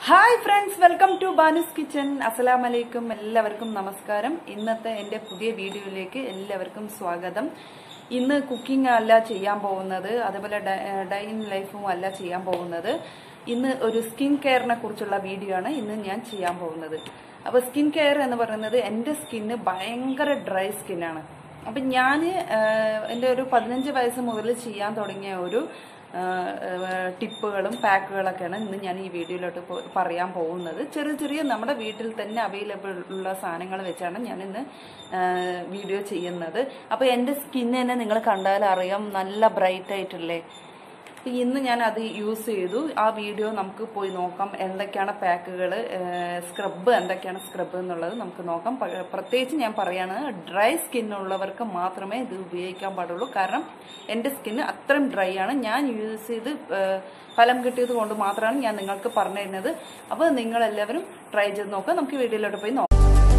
Hi friends welcome to Banu's kitchen അസ്സലാം വലൈക്കും എല്ലാവർക്കും നമസ്കാരം ഇന്നത്തെ എന്റെ പുതിയ വീഡിയോയിലേക്ക് എല്ലാവർക്കും സ്വാഗതം ഇന്ന് കുക്കിംഗ് അല്ല ചെയ്യാൻ പോകുന്നത് അതേപോലെ ഡൈനിങ് ലൈഫും അല്ല ചെയ്യാൻ പോകുന്നത് ഇന്ന് ഒരു സ്കിൻ കെയറിനെ കുറിച്ചുള്ള വീഡിയോ ആണ് ഇന്ന് ഞാൻ ചെയ്യാൻ പോകുന്നത് അപ്പൊ സ്കിൻ കെയർ എന്ന് പറയുന്നത് എന്റെ സ്കിന്ന് ഭയങ്കര ഡ്രൈ സ്കിന്നാണ് അപ്പൊ ഞാൻ എൻ്റെ ഒരു പതിനഞ്ച് വയസ്സ് മുതൽ ചെയ്യാൻ തുടങ്ങിയ ഒരു ആ, ആ, ടിപ്പുകളും പാക്കുകളൊക്കെയാണ് ഇന്ന് ഞാൻ ഈ വീഡിയോയിലോട്ട് പോ- പറയാൻ പോകുന്നത് ചെറിയ ചെറിയ നമ്മുടെ വീട്ടിൽ തന്നെ അവൈലബിൾ ഉള്ള സാധനങ്ങൾ വെച്ചാണ് ഞാൻ ഇന്ന് ആ, വീഡിയോ ചെയ്യുന്നത് അപ്പോൾ എൻ്റെ സ്കിന്ന് തന്നെ നിങ്ങൾ കണ്ടാൽ അറിയാം നല്ല ബ്രൈറ്റ് ആയിട്ടില്ലേ അപ്പൊ ഇന്ന് ഞാൻ അത് യൂസ് ചെയ്തു ആ വീഡിയോ നമുക്ക് പോയി നോക്കാം എന്തൊക്കെയാണ് പാക്കുകൾ സ്ക്രബ് എന്തൊക്കെയാണ് സ്ക്രബ് എന്നുള്ളത് നമുക്ക് നോക്കാം പ- പ്രത്യേകിച്ച് ഞാൻ പറയാണ് ഡ്രൈ സ്കിൻ ഉള്ളവർക്ക് മാത്രമേ ഇത് ഉപയോഗിക്കാൻ പാടുള്ളൂ കാരണം എൻ്റെ സ്കിന്ന് അത്രയും ഡ്രൈ ആണ് ഞാൻ യൂസ് ചെയ്ത് ഏഹ്, ഫലം കിട്ടിയത് കൊണ്ട് മാത്രമാണ് ഞാൻ നിങ്ങൾക്ക് പറഞ്ഞു തരുന്നത് അപ്പോൾ നിങ്ങളെല്ലാവരും ട്രൈ ചെയ്ത് നോക്കുക നമുക്ക് വീഡിയോയിലോട്ട് പോയി നോക്കാം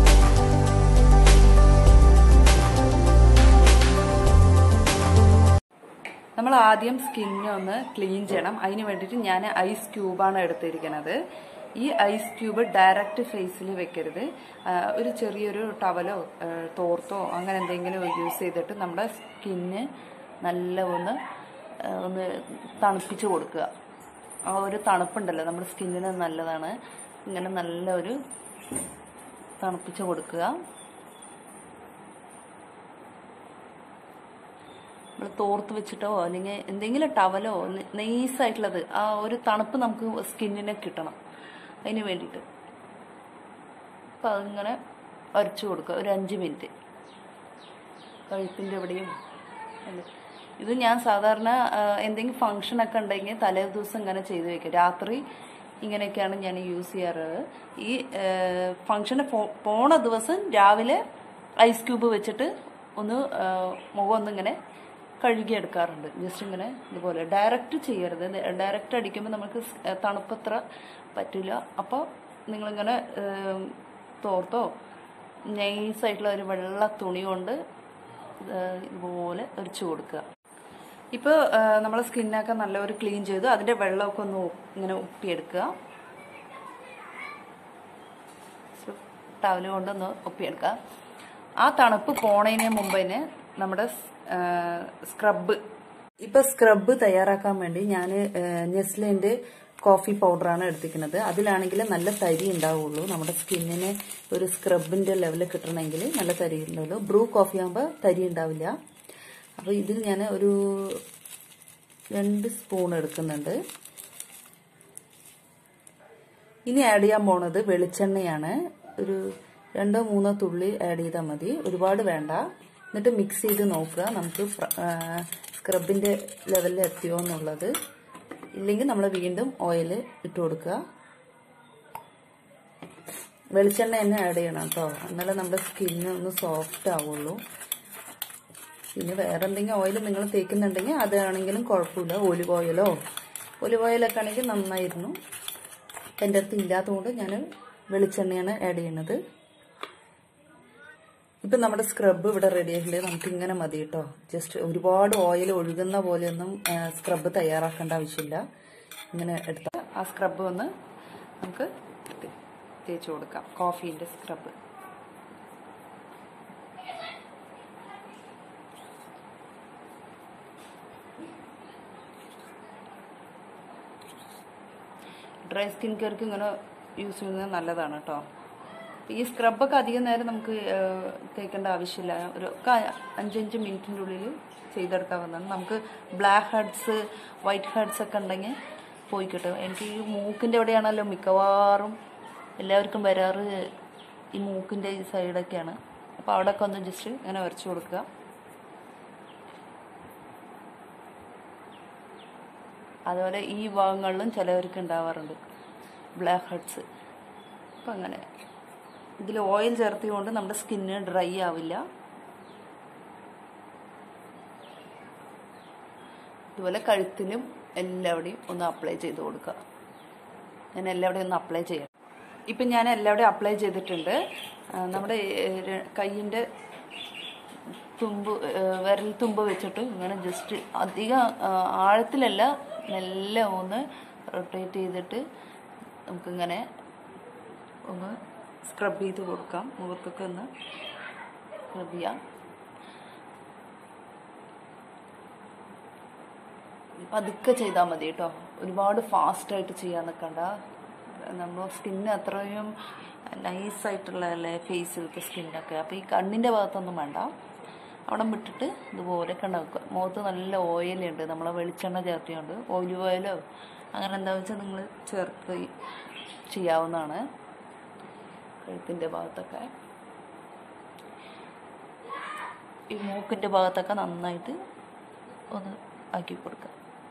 നമ്മൾ ആദ്യം സ്കിന്നെ ഒന്ന് ക്ലീൻ ചെയ്യണം അതിന് വേണ്ടിയിട്ട് ഞാൻ ഐസ് ക്യൂബാണ് എടുത്തിരിക്കുന്നത് ഈ ഐസ് ക്യൂബ് ഡയറക്റ്റ് ഫേസിൽ വെക്കരുത് ആ, ഒരു ചെറിയൊരു ടവലോ ആ, തോർത്തോ അങ്ങനെ എന്തെങ്കിലും യൂസ് ചെയ്തിട്ട് നമ്മുടെ സ്കിന്ന് നല്ല ഒന്ന് ആ, ഒന്ന് തണുപ്പിച്ച് കൊടുക്കുക ആ ഒരു തണുപ്പുണ്ടല്ലോ നമ്മുടെ സ്കിന്നിന് നല്ലതാണ് ഇങ്ങനെ നല്ല ഒരു തണുപ്പിച്ച് കൊടുക്കുക നമ്മൾ തോർത്ത് വെച്ചിട്ടോ അല്ലെങ്കിൽ എന്തെങ്കിലും ടവലോ നൈസായിട്ടുള്ളത് ആ ഒരു തണുപ്പ് നമുക്ക് സ്കിന്നിന് കിട്ടണം അതിന് വേണ്ടിയിട്ട് അപ്പം അതിങ്ങനെ വരച്ചു കൊടുക്കുക ഒരു അഞ്ച് മിനിറ്റ് കഴുത്തിൻ്റെ എവിടെയും അല്ലേ. ഇത് ഞാൻ സാധാരണ ആ, എന്തെങ്കിലും ഫങ്ഷനൊക്കെ ഉണ്ടെങ്കിൽ തലേ ദിവസം ഇങ്ങനെ ചെയ്ത് വെക്കും രാത്രി ഇങ്ങനെയൊക്കെയാണ് ഞാൻ യൂസ് ചെയ്യാറ് ഈ ഫങ്ഷന് പോണ ദിവസം രാവിലെ ഐസ് ക്യൂബ് വെച്ചിട്ട് ഒന്ന് ആ, മുഖം ഒന്നിങ്ങനെ കഴുകിയെടുക്കാറുണ്ട് ജസ്റ്റ് ഇങ്ങനെ ഇതുപോലെ ഡയറക്റ്റ് ചെയ്യരുത് ഡയറക്റ്റ് അടിക്കുമ്പോൾ നമുക്ക് സ്- ആ, തണുപ്പത്ര പറ്റില്ല അപ്പോൾ നിങ്ങളിങ്ങനെ ഏം, തോർത്തോ നൈസായിട്ടുള്ള ഒരു വെള്ള തുണി കൊണ്ട് ആ, ഇതുപോലെ ഒരിച്ചു കൊടുക്കുക ഇപ്പോൾ നമ്മളെ സ്കിന്നൊക്കെ നല്ല ഒരു ക്ലീൻ ചെയ്തു അതിൻ്റെ വെള്ളമൊക്കെ ഒന്ന് ഉ- ഇങ്ങനെ ഉപ്പിയെടുക്കുക ടവല് കൊണ്ടൊന്ന് ഒപ്പിയെടുക്കുക ആ തണുപ്പ് പോണതിന് മുമ്പ് തന്നെ നമ്മുടെ സ്ക്രബ് ഇപ്പൊ സ്ക്രബ് തയ്യാറാക്കാൻ വേണ്ടി ഞാൻ നെസ്ലിന്റെ കോഫി പൗഡറാണ് എടുത്തിരിക്കുന്നത് അതിലാണെങ്കിൽ നല്ല തരി ഉണ്ടാവുള്ളൂ നമ്മുടെ സ്കിന്നിന് ഒരു സ്ക്രബിന്റെ ലെവല് കിട്ടണമെങ്കിൽ നല്ല തരി ഉണ്ടാവുള്ളൂ ബ്രൂ കോഫി ആകുമ്പോൾ തരി ഉണ്ടാവില്ല അപ്പൊ ഇതിൽ ഞാൻ ഒരു രണ്ട് സ്പൂൺ എടുക്കുന്നുണ്ട് ഇനി ആഡ് ചെയ്യാൻ പോണത് വെളിച്ചെണ്ണയാണ് ഒരു രണ്ടോ മൂന്നോ തുള്ളി ആഡ് ചെയ്താൽ മതി ഒരുപാട് വേണ്ട എന്നിട്ട് മിക്സ് ചെയ്ത് നോക്കുക നമുക്ക് സ്ക്രബിന്റെ ലെവലിൽ എത്തിയോ എന്നുള്ളത് ഇല്ലെങ്കിൽ നമ്മൾ വീണ്ടും ഓയിൽ ഇട്ട് കൊടുക്കുക വെളിച്ചെണ്ണ തന്നെ ആഡ് ചെയ്യണം കേട്ടോ എന്നാലേ നമ്മുടെ സ്കിന്ന് ഒന്ന് സോഫ്റ്റ് ആവുള്ളൂ പിന്നെ വേറെ എന്തെങ്കിലും ഓയിൽ നിങ്ങൾ തേക്കുന്നുണ്ടെങ്കിൽ അതാണെങ്കിലും കുഴപ്പമില്ല ഒലിവ് ഓയിലോ ഒലിവ് ഓയിലൊക്കെ ആണെങ്കിൽ നന്നായിരുന്നു എൻ്റെ അടുത്ത് ഇല്ലാത്തതുകൊണ്ട് ഞാൻ വെളിച്ചെണ്ണയാണ് ആഡ് ചെയ്യുന്നത് ഇപ്പം നമ്മുടെ സ്ക്രബ് ഇവിടെ റെഡി ആയിട്ടുണ്ട് നമുക്ക് ഇങ്ങനെ മതി കേട്ടോ ജസ്റ്റ് ഒരുപാട് ഓയിൽ ഒഴുകുന്ന പോലെയൊന്നും സ്ക്രബ് തയ്യാറാക്കേണ്ട ആവശ്യമില്ല ഇങ്ങനെ എടുത്ത ആ സ്ക്രബ് ഒന്ന് നമുക്ക് തേച്ച് കൊടുക്കാം കോഫീൻ്റെ സ്ക്രബ് ഡ്രൈ സ്കിൻ കെയർക്ക് ഇങ്ങനെ യൂസ് ചെയ്യുന്നത് നല്ലതാണ് കേട്ടോ ഈ സ്ക്രബൊക്കെ അധികം നേരം നമുക്ക് ഏഹ്, തേക്കേണ്ട ആവശ്യമില്ല ഒരു ഒക്കെ അഞ്ചഞ്ച് മിനിറ്റിൻ്റെ ഉള്ളിൽ ചെയ്തെടുക്കാവുന്നതാണ് നമുക്ക് ബ്ലാക്ക് ഹെഡ്സ് വൈറ്റ് ഹെഡ്സ് ഒക്കെ ഉണ്ടെങ്കിൽ പോയി കിട്ടും എനിക്ക് ഈ മൂക്കിൻ്റെ എവിടെയാണല്ലോ മിക്കവാറും എല്ലാവർക്കും വരാറ് ഈ മൂക്കിൻ്റെ ഈ സൈഡൊക്കെയാണ് അപ്പോൾ അവിടെയൊക്കെ ഒന്ന് ജസ്റ്റ് ഇങ്ങനെ വരച്ചു കൊടുക്കുക അതുപോലെ ഈ ഭാഗങ്ങളിലും ചിലവർക്ക് ഉണ്ടാവാറുണ്ട് ബ്ലാക്ക് ഹെഡ്സ് അപ്പം അങ്ങനെ ഇതിൽ ഓയിൽ ചേർത്തിക്കൊണ്ട് നമ്മുടെ സ്കിന്ന് ഡ്രൈ ആവില്ല ഇതുപോലെ കഴുത്തിനും എല്ലാവിടെയും ഒന്ന് അപ്ലൈ ചെയ്ത് കൊടുക്കുക ഞാൻ എല്ലാവിടെയും ഒന്ന് അപ്ലൈ ചെയ്യാം ഇപ്പം ഞാൻ എല്ലാവിടെയും അപ്ലൈ ചെയ്തിട്ടുണ്ട് ആ, നമ്മുടെ കയ്യിൻ്റെ തുമ്പ് ഏഹ് വിരൽ തുമ്പ് വെച്ചിട്ട് ഇങ്ങനെ ജസ്റ്റ് അധികം ആ, ആഴത്തിലല്ല മെല്ലെ ഒന്ന് റൊട്ടേറ്റ് ചെയ്തിട്ട് നമുക്കിങ്ങനെ ഒന്ന് സ്ക്രബ് ചെയ്ത് കൊടുക്കാം മുഖത്തൊക്കെ ഒന്ന് സ്ക്രബ് ചെയ്യാം പതുക്കെ ചെയ്താൽ മതി കേട്ടോ ഒരുപാട് ഫാസ്റ്റായിട്ട് ചെയ്യാൻ നിൽക്കണ്ട നമ്മൾ സ്കിന്ന് അത്രയും നൈസായിട്ടുള്ളതല്ലേ ഫേസിലത്തെ സ്കിന്നൊക്കെ അപ്പോൾ ഈ കണ്ണിൻ്റെ ഭാഗത്തൊന്നും വേണ്ട അവിടെ വിട്ടിട്ട് ഇതുപോലെ കണ്ട വെക്കുക മുഖത്ത് നല്ല ഓയിലുണ്ട് നമ്മളെ വെളിച്ചെണ്ണ ചേർത്തിയുണ്ട് ഓയിൽ ഓയിലോ അങ്ങനെ എന്താ വെച്ചാൽ നിങ്ങൾ ചേർത്ത് ചെയ്യാവുന്നതാണ് കഴുത്തിൻ്റെ ഭാഗത്തൊക്കെ ഈ മൂക്കിൻ്റെ ഭാഗത്തൊക്കെ നന്നായിട്ട് ഒന്ന് ആക്കി കൊടുക്കുക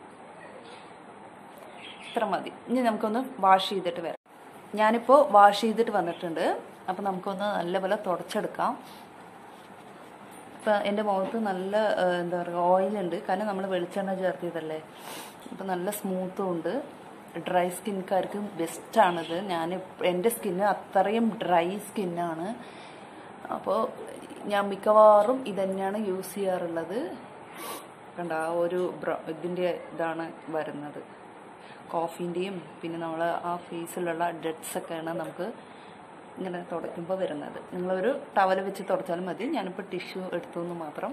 ഇത്ര മതി ഇനി നമുക്കൊന്ന് വാഷ് ചെയ്തിട്ട് വരാം ഞാനിപ്പോൾ വാഷ് ചെയ്തിട്ട് വന്നിട്ടുണ്ട് അപ്പോൾ നമുക്കൊന്ന് നല്ലപോലെ തുടച്ചെടുക്കാം ഇപ്പം എൻ്റെ മുഖത്ത് നല്ല ആ, എന്താ പറയുക ഓയിലുണ്ട് കാരണം നമ്മൾ വെളിച്ചെണ്ണ ചേർത്തിയതല്ലേ അപ്പം നല്ല സ്മൂത്തും ഉണ്ട് ഡ്രൈ സ്കിൻകാർക്ക് ബെസ്റ്റാണിത് ഞാൻ എൻ്റെ സ്കിന്ന് അത്രയും ഡ്രൈ സ്കിന്നാണ് അപ്പോൾ ഞാൻ മിക്കവാറും ഇതന്നെയാണ് യൂസ് ചെയ്യാറുള്ളത് കണ്ട ആ ഒരു ബ്ര ഇതിൻ്റെ ഇതാണ് വരുന്നത് കോഫീൻ്റെയും പിന്നെ നമ്മൾ ആ ഫേസിലുള്ള ഡെഡ്സൊക്കെയാണ് നമുക്ക് ഇങ്ങനെ തുടയ്ക്കുമ്പോൾ വരുന്നത് നിങ്ങളൊരു ടവൽ വെച്ച് തുടച്ചാലും മതി ഞാനിപ്പോൾ ടിഷ്യൂ എടുത്തു എന്ന് മാത്രം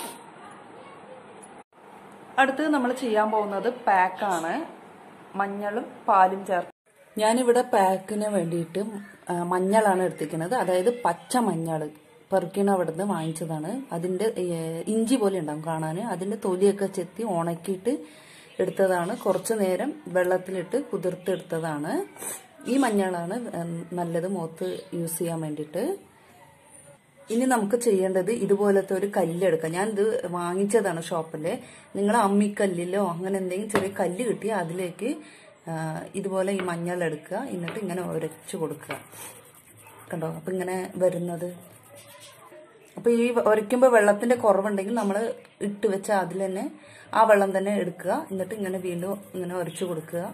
അടുത്ത് നമ്മൾ ചെയ്യാൻ പോകുന്നത് പാക്കാണ് മഞ്ഞളും പാലും ചേർത്ത് ഞാനിവിടെ പാക്കിന് വേണ്ടിയിട്ട് ആ, മഞ്ഞളാണ് എടുത്തിരിക്കുന്നത് അതായത് പച്ച മഞ്ഞൾ പെറുക്കിണ അവിടുന്ന് വാങ്ങിച്ചതാണ് അതിന്റെ ഏ, ഇഞ്ചി പോലെ ഉണ്ടാവും കാണാൻ അതിന്റെ തൊലിയൊക്കെ ചെത്തി ഉണക്കിയിട്ട് എടുത്തതാണ് കുറച്ചു നേരം വെള്ളത്തിലിട്ട് കുതിർത്തെടുത്തതാണ് ഈ മഞ്ഞളാണ് ഉം, നല്ലത് മുഖത്ത് യൂസ് ചെയ്യാൻ വേണ്ടിയിട്ട് ഇനി നമുക്ക് ചെയ്യേണ്ടത് ഇതുപോലത്തെ ഒരു കല്ലെടുക്കാം ഞാൻ ഇത് വാങ്ങിച്ചതാണ് ഷോപ്പിൽ നിങ്ങൾ അമ്മിക്കല്ലിലോ അങ്ങനെ എന്തെങ്കിലും ചെറിയ കല്ല് കിട്ടി അതിലേക്ക് ആ, ഇതുപോലെ ഈ മഞ്ഞൾ എടുക്കുക എന്നിട്ട് ഇങ്ങനെ ഉരച്ചു കൊടുക്കുക കണ്ടോ അപ്പൊ ഇങ്ങനെ വരുന്നത് അപ്പൊ ഈ ഉരയ്ക്കുമ്പോൾ വെള്ളത്തിന്റെ കുറവുണ്ടെങ്കിൽ നമ്മൾ ഇട്ട് വെച്ച അതിൽ തന്നെ ആ വെള്ളം തന്നെ എടുക്കുക എന്നിട്ട് ഇങ്ങനെ വീണ്ടും ഇങ്ങനെ ഉരച്ചു കൊടുക്കുക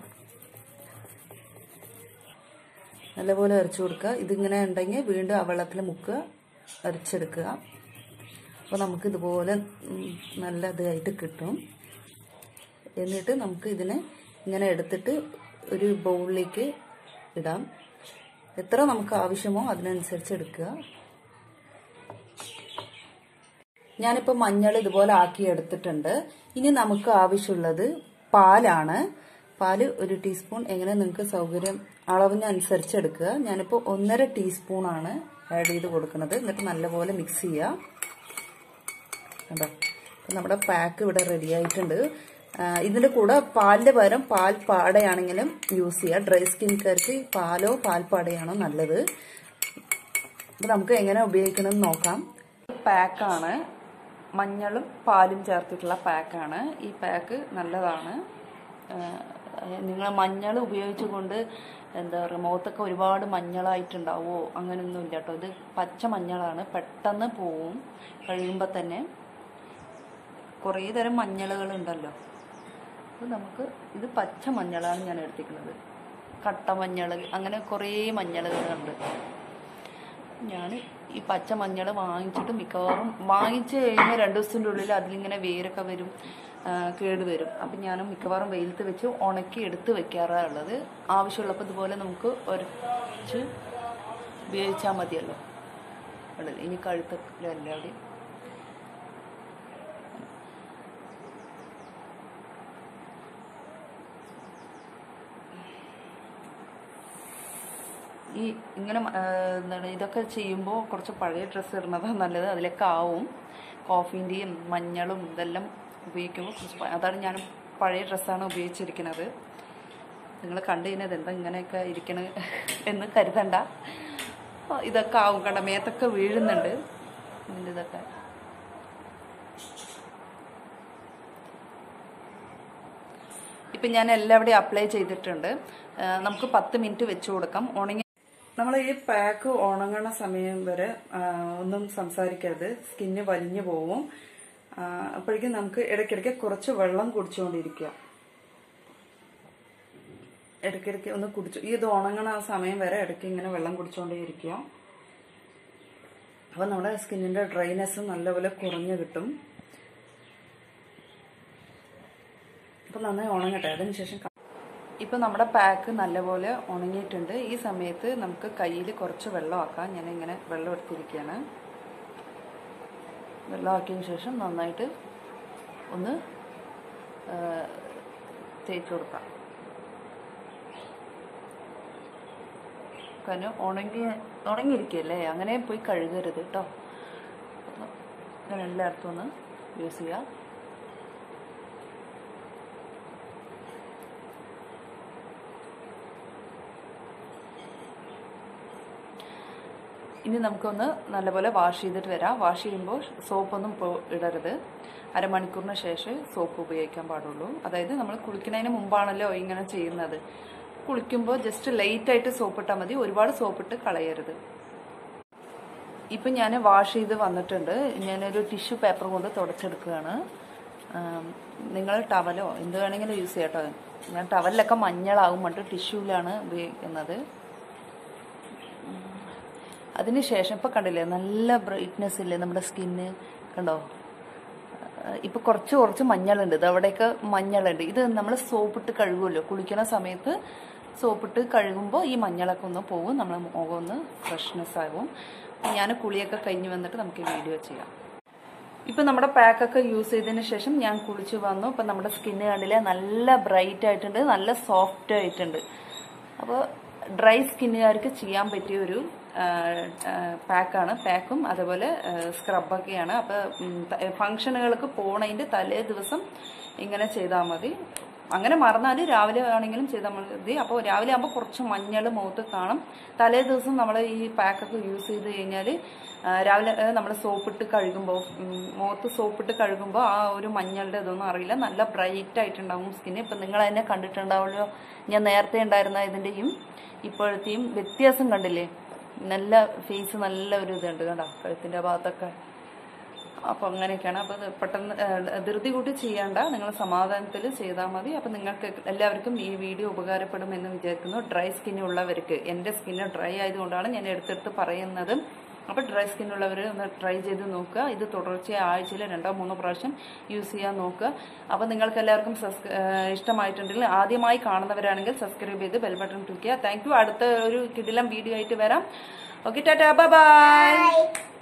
നല്ലപോലെ അരച്ചു കൊടുക്കുക ഇതിങ്ങനെ ഉണ്ടെങ്കിൽ വീണ്ടും ആ വെള്ളത്തിൽ മുക്കുക അരച്ചെടുക്കുക അപ്പോൾ നമുക്ക് ഇതുപോലെ ഉം, നല്ല ഇതായിട്ട് കിട്ടും എന്നിട്ട് നമുക്ക് ഇതിനെ ഇങ്ങനെ എടുത്തിട്ട് ഒരു ബൗളിലേക്ക് ഇടാം എത്ര നമുക്ക് ആവശ്യമോ അതിനനുസരിച്ച് എടുക്കുക ഞാനിപ്പോൾ മഞ്ഞൾ ഇതുപോലെ ആക്കി എടുത്തിട്ടുണ്ട് ഇനി നമുക്ക് ആവശ്യമുള്ളത് പാലാണ് പാല് ഒരു ടീസ്പൂൺ എങ്ങനെ നിങ്ങൾക്ക് സൗകര്യം അളവിനനുസരിച്ച് എടുക്കുക ഞാനിപ്പോൾ ഒന്നര ടീസ്പൂണാണ് ആഡ് ചെയ്ത് കൊടുക്കുന്നത് എന്നിട്ട് നല്ലപോലെ മിക്സ് ചെയ്യുക കണ്ടോ അപ്പം നമ്മുടെ പാക്ക് ഇവിടെ റെഡി ആയിട്ടുണ്ട് ആ, ഇതിന്റെ കൂടെ പാലിന്റെ പകരം പാൽ പാടയാണെങ്കിലും യൂസ് ചെയ്യുക ഡ്രൈ സ്കിൻകാർക്ക് പാലോ പാൽപ്പാടയാണോ നല്ലത് അപ്പം നമുക്ക് എങ്ങനെ ഉപയോഗിക്കണമെന്ന് നോക്കാം പാക്കാണ് മഞ്ഞളും പാലും ചേർത്തിട്ടുള്ള പാക്കാണ് ഈ പാക്ക് നല്ലതാണ് നിങ്ങൾ മഞ്ഞൾ ഉപയോഗിച്ചുകൊണ്ട് എന്താ പറയുക മുഖത്തൊക്കെ ഒരുപാട് മഞ്ഞളായിട്ടുണ്ടാവോ അങ്ങനെയൊന്നും ഇല്ല കേട്ടോ ഇത് പച്ച മഞ്ഞളാണ് പെട്ടെന്ന് പോവും കഴിയുമ്പോൾ തന്നെ കുറേ തരം മഞ്ഞളുകളുണ്ടല്ലോ അപ്പോൾ നമുക്ക് ഇത് പച്ച മഞ്ഞളാണ് ഞാൻ എടുത്തിരിക്കുന്നത് കട്ട മഞ്ഞൾ അങ്ങനെ കുറേ മഞ്ഞളുകളുണ്ട് ഞാൻ ഈ പച്ച മഞ്ഞൾ വാങ്ങിച്ചിട്ട് മിക്കവാറും വാങ്ങിച്ച് കഴിഞ്ഞാൽ രണ്ട് ദിവസത്തിൻ്റെ ഉള്ളിൽ അതിലിങ്ങനെ വേരൊക്കെ വരും ആ, കേട് വരും അപ്പം ഞാൻ മിക്കവാറും വെയിലത്ത് വെച്ച് ഉണക്കി എടുത്ത് വെക്കാറുള്ളത് ആവശ്യമുള്ളപ്പോൾ ഇതുപോലെ നമുക്ക് ഉരച്ച് ഉപയോഗിച്ചാൽ മതിയല്ലോ ഉള്ളത് ഇനി കഴുത്തല്ലാതെ ഈ ഇങ്ങനെ ആ, എന്താണ് ഇതൊക്കെ ചെയ്യുമ്പോൾ കുറച്ച് പഴയ ഡ്രസ്സ് ഇടുന്നതാണ് നല്ലത് അതിലൊക്കെ ആവും കോഫീൻ്റെയും മഞ്ഞളും ഇതെല്ലാം ഉപയോഗിക്കുമ്പോൾ കുറച്ച് പ- അതാണ് ഞാൻ പഴയ ഡ്രസ്സാണ് ഉപയോഗിച്ചിരിക്കുന്നത് നിങ്ങൾ കണ്ടു കഴിഞ്ഞാൽ എന്താ ഇങ്ങനെയൊക്കെ ഇരിക്കണ എന്ന് കരുതണ്ട ആ, ഇതൊക്കെ ആവും കണ്ട മേത്തൊക്കെ വീഴുന്നുണ്ട് ഇതിൻ്റെ ഇതൊക്കെ ഇപ്പം ഞാൻ എല്ലാവിടെയും അപ്ലൈ ചെയ്തിട്ടുണ്ട് ആ, നമുക്ക് പത്ത് മിനിറ്റ് വെച്ച് കൊടുക്കാം ഉണങ്ങി നമ്മൾ ഈ പാക്ക് ഉണങ്ങണ സമയം വരെ ആ, ഒന്നും സംസാരിക്കരുത് സ്കിന്ന് വലിഞ്ഞു പോവും ആ, അപ്പോഴേക്കും നമുക്ക് ഇടയ്ക്കിടയ്ക്ക് കുറച്ച് വെള്ളം കുടിച്ചുകൊണ്ടിരിക്കുക ഇടയ്ക്കിടയ്ക്ക് ഒന്ന് കുടിച്ചു ഈ ഇത് ഉണങ്ങണ ആ സമയം വരെ ഇടയ്ക്ക് ഇങ്ങനെ വെള്ളം കുടിച്ചുകൊണ്ടേയിരിക്കുക അപ്പം നമ്മുടെ സ്കിന്നിന്റെ ഡ്രൈനെസ് നല്ലപോലെ കുറഞ്ഞു കിട്ടും അപ്പം നന്നായി ഉണങ്ങട്ടെ അതിനുശേഷം ക- ഇപ്പം നമ്മുടെ പാക്ക് നല്ലപോലെ ഉണങ്ങിയിട്ടുണ്ട് ഈ സമയത്ത് നമുക്ക് കയ്യിൽ കുറച്ച് വെള്ളമാക്കാം ഞാൻ ഇങ്ങനെ വെള്ളം എടുത്തിരിക്കുകയാണ് വെള്ളമാക്കിയതിന് ശേഷം നന്നായിട്ട് ഒന്ന് ആ, തേച്ച് കൊടുക്കാം കാരണം ഉണങ്ങി ഉണങ്ങിയിരിക്കുകയല്ലേ അങ്ങനെ പോയി കഴുകരുത് കേട്ടോ ഞാൻ എല്ലായിടത്തും ഒന്ന് യൂസ് ചെയ്യാം ഇനി നമുക്കൊന്ന് നല്ലപോലെ വാഷ് ചെയ്തിട്ട് വരാം വാഷ് ചെയ്യുമ്പോൾ സോപ്പൊന്നും പോ- ഇടരുത് അരമണിക്കൂറിന് ശേഷം സോപ്പ് ഉപയോഗിക്കാൻ പാടുള്ളൂ അതായത് നമ്മൾ കുളിക്കുന്നതിന് മുമ്പാണല്ലോ ഇങ്ങനെ ചെയ്യുന്നത് കുളിക്കുമ്പോൾ ജസ്റ്റ് ലൈറ്റായിട്ട് സോപ്പ് ഇട്ടാൽ മതി ഒരുപാട് സോപ്പിട്ട് കളയരുത് ഇപ്പം ഞാൻ വാഷ് ചെയ്ത് വന്നിട്ടുണ്ട് ഞാനൊരു ടിഷ്യൂ പേപ്പർ കൊണ്ട് തുടച്ചെടുക്കുകയാണ് നിങ്ങൾ ടവലോ എന്ത് വേണമെങ്കിലും യൂസ് ചെയ്യാം കേട്ടോ ഞാൻ ടവലിലൊക്കെ മഞ്ഞളാവും മറ്റു ടിഷ്യൂവിലാണ് ഉപയോഗിക്കുന്നത് അതിനുശേഷം ഇപ്പം കണ്ടില്ലേ നല്ല ബ്രൈറ്റ്നെസ് ഇല്ലേ നമ്മുടെ സ്കിന്ന് കണ്ടോ ഇപ്പം കുറച്ച് കുറച്ച് മഞ്ഞളുണ്ട് ഇത് അവിടെയൊക്കെ മഞ്ഞളുണ്ട് ഇത് നമ്മൾ സോപ്പിട്ട് കഴുകുമല്ലോ കുളിക്കുന്ന സമയത്ത് സോപ്പിട്ട് കഴുകുമ്പോൾ ഈ മഞ്ഞളൊക്കെ ഒന്ന് പോകും നമ്മുടെ മുഖം ഒന്ന് ഫ്രഷ്നെസ് ആകും ഞാൻ കുളിയൊക്കെ കഴിഞ്ഞ് വന്നിട്ട് നമുക്ക് വീഡിയോ ചെയ്യാം ഇപ്പം നമ്മുടെ പാക്കൊക്കെ യൂസ് ചെയ്തതിന് ശേഷം ഞാൻ കുളിച്ച് വന്നു ഇപ്പം നമ്മുടെ സ്കിന്ന് കണ്ടില്ലേ നല്ല ബ്രൈറ്റ് ആയിട്ടുണ്ട് നല്ല സോഫ്റ്റ് ആയിട്ടുണ്ട് അപ്പോൾ ഡ്രൈ സ്കിന്നുകാർക്ക് ചെയ്യാൻ പറ്റിയ ഒരു പാക്കാണ് പാക്കും അതേപോലെ സ്ക്രബൊക്കെയാണ് അപ്പോൾ ഫങ്ഷനുകൾക്ക് പോണതിൻ്റെ തലേ ദിവസം ഇങ്ങനെ ചെയ്താൽ മതി അങ്ങനെ മറന്നാൽ രാവിലെ ആണെങ്കിലും ചെയ്താൽ മതി അപ്പോൾ രാവിലെ ആകുമ്പോൾ കുറച്ച് മഞ്ഞൾ മുഖത്ത് കാണും തലേ ദിവസം നമ്മൾ ഈ പാക്കൊക്കെ യൂസ് ചെയ്ത് കഴിഞ്ഞാൽ രാവിലെ നമ്മൾ സോപ്പിട്ട് കഴുകുമ്പോൾ ഉം, മുഖത്ത് സോപ്പിട്ട് കഴുകുമ്പോൾ ആ ഒരു മഞ്ഞളുടെ ഇതൊന്നും അറിയില്ല നല്ല ബ്രൈറ്റ് ആയിട്ടുണ്ടാവും സ്കിന്ന് ഇപ്പം നിങ്ങൾ അതിനെ കണ്ടിട്ടുണ്ടാവുമല്ലോ ഞാൻ നേരത്തെ ഉണ്ടായിരുന്ന ഇതിൻ്റെയും ഇപ്പോഴത്തെയും വ്യത്യാസം കണ്ടില്ലേ നല്ല ഫേസ് നല്ല ഒരു ഇതുണ്ട് കണ്ടോ കഴുത്തിൻ്റെ ഭാഗത്തൊക്കെ അപ്പോൾ അങ്ങനെയൊക്കെയാണ് അപ്പോൾ അത് പെട്ടെന്ന് ഏഹ്, ധൃതി കൂട്ടി ചെയ്യേണ്ട നിങ്ങൾ സമാധാനത്തിൽ ചെയ്താൽ മതി അപ്പോൾ നിങ്ങൾക്ക് എല്ലാവർക്കും ഈ വീഡിയോ ഉപകാരപ്പെടുമെന്ന് വിചാരിക്കുന്നു ഡ്രൈ സ്കിന്നുള്ളവർക്ക് എൻ്റെ സ്കിന്ന് ഡ്രൈ ആയതുകൊണ്ടാണ് ഞാൻ എടുത്തെടുത്ത് പറയുന്നത് അപ്പോൾ ഡ്രൈ സ്കിന്നുള്ളവർ ഒന്ന് ട്രൈ ചെയ്ത് നോക്കുക ഇത് തുടർച്ചയായി ആഴ്ചയിൽ രണ്ടോ മൂന്നോ പ്രാവശ്യം യൂസ് ചെയ്യാൻ നോക്കുക അപ്പോൾ നിങ്ങൾക്ക് എല്ലാവർക്കും സബ്സ്ക്ര- ഏഹ്, ഇഷ്ടമായിട്ടുണ്ടെങ്കിൽ ആദ്യമായി കാണുന്നവരാണെങ്കിൽ സബ്സ്ക്രൈബ് ചെയ്ത് ബെൽ ബട്ടൺ ക്ലിക്ക് ചെയ്യുക താങ്ക് യു അടുത്ത ഒരു കിടിലം വീഡിയോ ആയിട്ട് വരാം ഓക്കെ ടാറ്റാ ബൈ